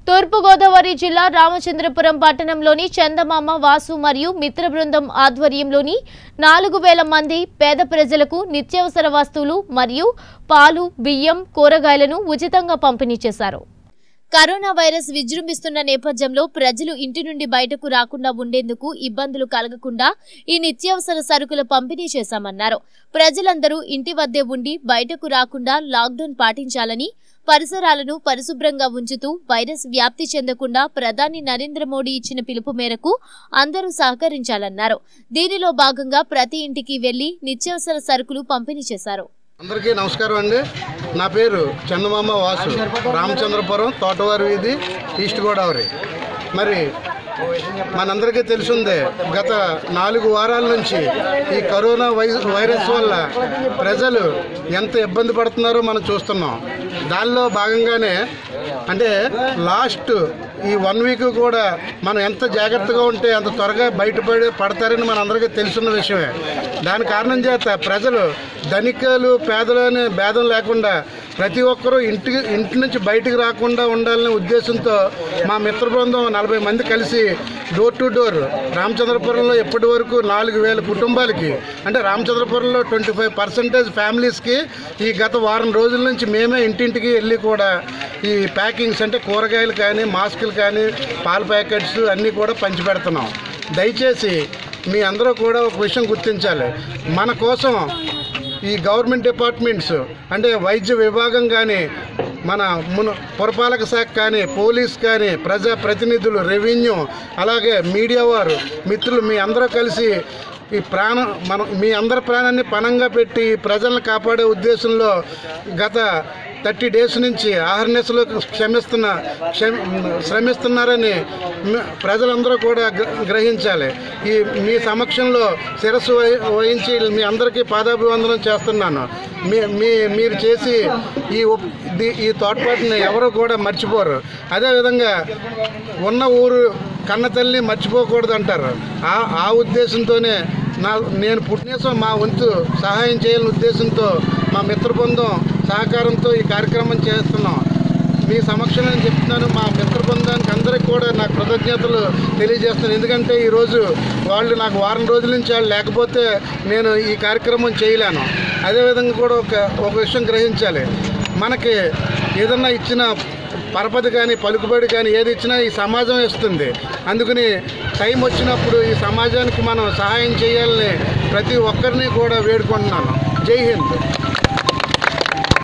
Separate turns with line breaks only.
తూర్పుగోదావరి జిల్లా రామచంద్రపురం పట్టణంలోని చందమామ వాసు మరియు మిత్ర బృందం ఆధ్వర్యంలోని నాలుగు వేల మంది పేద ప్రజలకు నిత్యావసర వస్తువులు మరియు పాలు బియ్యం కూరగాయలను ఉచితంగా పంపిణీ చేశారు కరోనా వైరస్ విజృంభిస్తున్న నేపథ్యంలో ప్రజలు ఇంటి నుండి బయటకు రాకుండా ఉండేందుకు ఇబ్బందులు కలగకుండా ఈ నిత్యావసర సరుకుల పంపిణీ చేశామన్నారు ప్రజలందరూ ఇంటి వద్దే ఉండి బయటకు రాకుండా లాక్డౌన్ పాటించాలని పరిసరాలను పరిశుభ్రంగా ఉంచుతూ వైరస్ వ్యాప్తి చెందకుండా ప్రధాని నరేంద్ర మోడీ ఇచ్చిన పిలుపు మేరకు అందరూ సహకరించాలన్నారు దీనిలో భాగంగా ప్రతి ఇంటికి వెళ్లి నిత్యావసర సరుకులు పంపిణీ చేశారు
అందరికీ నమస్కారం అండి నా పేరు చందమామ వాసు రామచంద్రపురం తోటవారి వీధి ఈస్ట్ గోదావరి మరి మనందరికీ తెలిసిందే గత నాలుగు వారాల నుంచి ఈ కరోనా వై వైరస్ వల్ల ప్రజలు ఎంత ఇబ్బంది పడుతున్నారో మనం చూస్తున్నాం దానిలో భాగంగానే అంటే లాస్ట్ ఈ వన్ వీక్ కూడా మనం ఎంత జాగ్రత్తగా ఉంటే అంత త్వరగా బయటపడి పడతారని మనందరికీ తెలుసున్న విషయమే దాని కారణం చేత ప్రజలు ధనికులు పేదలు అనే భేదం లేకుండా ప్రతి ఒక్కరూ ఇంటికి ఇంటి నుంచి బయటికి రాకుండా ఉండాలనే ఉద్దేశంతో మా మిత్ర బృందం నలభై మంది కలిసి డోర్ టు డోర్ రామచంద్రపురంలో ఇప్పటి వరకు నాలుగు వేల కుటుంబాలకి అంటే రామచంద్రపురంలో ట్వంటీ ఫైవ్ పర్సెంటేజ్ ఫ్యామిలీస్కి ఈ గత వారం రోజుల నుంచి మేమే ఇంటింటికి వెళ్ళి కూడా ఈ ప్యాకింగ్స్ అంటే కూరగాయలు కానీ మాస్కులు కానీ పాల ప్యాకెట్స్ అన్నీ కూడా పంచిపెడుతున్నాం దయచేసి మీ అందరూ కూడా ఒక విషయం గుర్తించాలి మన కోసం ఈ గవర్నమెంట్ డిపార్ట్మెంట్స్ అంటే వైద్య విభాగం కానీ మన మున పురపాలక శాఖ కానీ పోలీస్ కానీ ప్రజా ప్రతినిధులు రెవెన్యూ అలాగే మీడియా వారు మిత్రులు మీ అందరూ కలిసి ఈ ప్రాణం మనం మీ అందరి ప్రాణాన్ని పణంగా పెట్టి ప్రజలను కాపాడే ఉద్దేశంలో గత థర్టీ డేస్ నుంచి ఆహర్నెస్లో క్షమిస్తున్న క్షమ శ్రమిస్తున్నారని మ- ప్రజలందరూ కూడా గ్ర- గ్రహించాలి ఈ మీ సమక్షంలో శిరస్సు వహి- వహించి మీ అందరికీ పాదాభివందనం చేస్తున్నాను మీ మీ మీరు చేసి ఈ ఉప్- ది- ఈ తోడ్పాటుని ఎవరు కూడా మర్చిపోరు అదేవిధంగా ఉన్న ఊరు కన్న తల్లిని మర్చిపోకూడదు అంటారు ఆ ఆ ఉద్దేశంతోనే నా నేను పుట్టినేసం మా వంతు సహాయం చేయాలని ఉద్దేశంతో మా మిత్ర బృందం సహకారంతో ఈ కార్యక్రమం చేస్తున్నాం మీ సమక్షంలో నేను చెప్తున్నాను మా మిత్ర బృందానికి అందరికీ కూడా నాకు కృతజ్ఞతలు తెలియజేస్తున్నాను ఎందుకంటే ఈరోజు వాళ్ళు నాకు వారం రోజుల నుంచి వాళ్ళు లేకపోతే నేను ఈ కార్యక్రమం చేయలేను అదేవిధంగా కూడా ఒక ఒక విషయం గ్రహించాలి మనకి ఏదన్నా ఇచ్చిన పరపతి కానీ పలుకుబడి కానీ ఏది ఇచ్చినా ఈ సమాజం ఇస్తుంది అందుకని టైం వచ్చినప్పుడు ఈ సమాజానికి మనం సహాయం చేయాలని ప్రతి ఒక్కరిని కూడా వేడుకుంటున్నాను జై హింద్